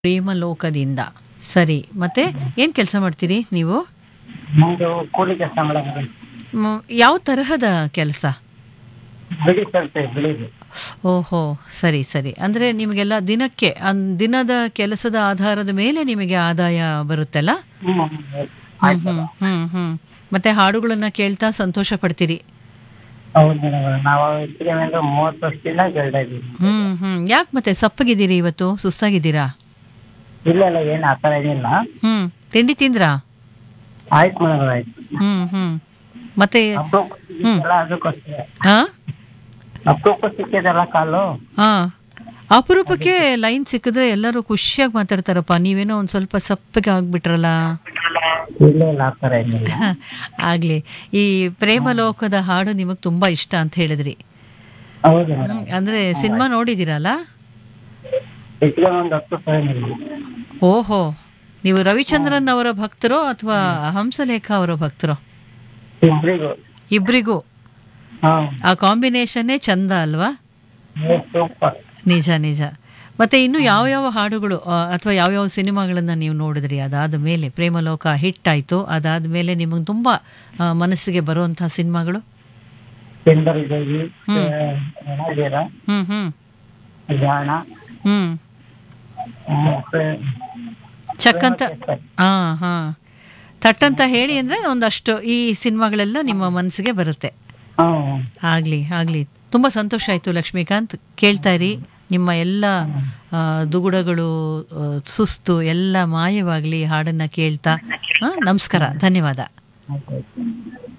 ಪ್ರೇಮಲೋಕದಿಂದ ಸರಿ ಮತ್ತೆ ಏನು ಕೆಲಸ ಮಾಡ್ತೀರಿ ನೀವು ನಮ್ದು ಕೂಲಿ ಕೆಲಸ ಮಾಡೋದು ಮ್, ಯಾವ ತರಹದ ಕೆಲಸ ಬಿಳಿ ತರ್ತೇವೆ ಬಿಳಿದು ಓಹೋ ಸರಿ ಸರಿ ಅಂದರೆ ನಿಮಗೆಲ್ಲ ದಿನಕ್ಕೆ ಅನ್- ದಿನದ ಕೆಲಸದ ಆಧಾರದ ಮೇಲೆ ನಿಮಗೆ ಆದಾಯ ಬರುತ್ತಲ್ಲ ಹ್ಮ್ ಹ್ಮ್ ಹ್ಮ್ ಹ್ಮ್ ಹ್ಮ್ ಮತ್ತೆ ಹಾಡುಗಳನ್ನ ಕೇಳ್ತಾ ಸಂತೋಷ ಪಡ್ತೀರಿ ಹೌದು ಮೇಡಮ್ ನಾವು ಇದ್ರಿಗೆ ಅಂದ್ರೆ ಮೂವತ್ತು ವರ್ಷದಿಂದ ಕೇಳ್ತಾ ಇದ್ದೀವಿ ಹ್ಮ್ ಹ್ಮ್ ಯಾಕೆ ಮತ್ತೆ ಸಪ್ಪಗಿದ್ದೀರಿ ಇವತ್ತು ಸುಸ್ತಾಗಿದ್ದೀರಾ ಇಲ್ಲ ಇಲ್ಲ ಏನು ಆ ಥರ ಏನಿಲ್ಲ ಹ್ಮ್ ತಿಂಡಿ ತಿಂದ್ರಾ ಆಯ್ತು ಮೇಡಮ್ ಆಯ್ತು ಹ್ಮ್ ಹ್ಮ್ ಮತ್ತೆ ಅಪರೂಪ ಸಿಕ್ಕಿದಲ್ಲ ಅದಕ್ಕೋಸ್ಕರ ಹಾ ಅಪರೂಪ ಸಿಕ್ಕಿದಲ್ಲ ಕಾಲು ಹಾ ಅಪರೂಪಕ್ಕೆ ಲೈನ್ ಸಿಕ್ಕಿದ್ರೆ ಎಲ್ಲರೂ ಖುಷಿಯಾಗಿ ಮಾತಾಡ್ತಾರಪ್ಪ ನೀವೇನೋ ಒಂದ್ ಸ್ವಲ್ಪ ಸಪ್ಪಗೆ ಆಗ್ಬಿಟ್ರಲ್ಲ ಇಲ್ಲ ಇಲ್ಲ ಆ ಥರ ಏನಿಲ್ಲ ಹ, ಆಗ್ಲಿ ಈ ಪ್ರೇಮಲೋಕದ ಹಾಡು ನಿಮಗ್ ತುಂಬಾ ಇಷ್ಟ ಅಂತ ಹೇಳಿದ್ರಿ ಹೌದು ಮೇಡಮ್ ಹ್ಮ್, ಅಂದ್ರೆ ಸಿನಿಮಾ ನೋಡಿದಿರಲ್ಲ ಇದ್ರಿಗೆ ಒಂದು ಹತ್ತು ಸಾವಿರ ಮೇಡಮ್ ಓಹೋ ನೀವು ರವಿಚಂದ್ರನ್ ಅವರ ಭಕ್ತರೋ ಅಥವಾ ಹಂಸಲೇಖ ಅವರ ಭಕ್ತರೋ ಇಬ್ಬರಿಗೂ ಇಬ್ರಿಗೂ ಹಾಂ ಆ ಕಾಂಬಿನೇಷನ್ನೇ ಚಂದ ಅಲ್ವಾ ಸೂಪರ್ ನಿಜ ನಿಜ ಮತ್ತೆ ಇನ್ನು ಯಾವ ಯಾವ ಹಾಡುಗಳು ಅಥವಾ ಯಾವ್ಯಾವ ಸಿನಿಮಾಗಳನ್ನ ನೀವು ನೋಡಿದ್ರಿ ಅದಾದ ಮೇಲೆ ಪ್ರೇಮಲೋಕ ಹಿಟ್ ಆಯ್ತು ಅದಾದ ಮೇಲೆ ನಿಮಗೆ ತುಂಬಾ ಆ, ಮನಸ್ಸಿಗೆ ಬರುವಂತಹ ಸಿನಿಮಾಗಳು ಸಿಂದರ್ ದೇವಿ ರಣವೀರ ಹ್ಮ್ ಹ್ಮ್ ಜಾಣ ಹ್ಮ್ ಮತ್ತೆ ಚಕ್ಕಂತ ಹಾ ಹಾ ಥಟ್ಟಂತ ಹೇಳಿ ಅಂದ್ರೆ ಒಂದಷ್ಟು ಈ ಸಿನಿಮಾಗಳೆಲ್ಲ ನಿಮ್ಮ ಮನಸ್ಸಿಗೆ ಬರುತ್ತೆ ಹಾಂ ಆಗ್ಲಿ ಆಗ್ಲಿ ತುಂಬಾ ಸಂತೋಷ ಆಯ್ತು ಲಕ್ಷ್ಮೀಕಾಂತ್ ಕೇಳ್ತಾ ಇರಿ ನಿಮ್ಮ ಎಲ್ಲ ಆ, ದುಗುಡಗಳು ಆ, ಸುಸ್ತು ಎಲ್ಲ ಮಾಯವಾಗ್ಲಿ ಹಾಡನ್ನ ಕೇಳ್ತಾ ಆ, ನಮಸ್ಕಾರ ಧನ್ಯವಾದ ಆಯ್ತು ಆಯ್ತು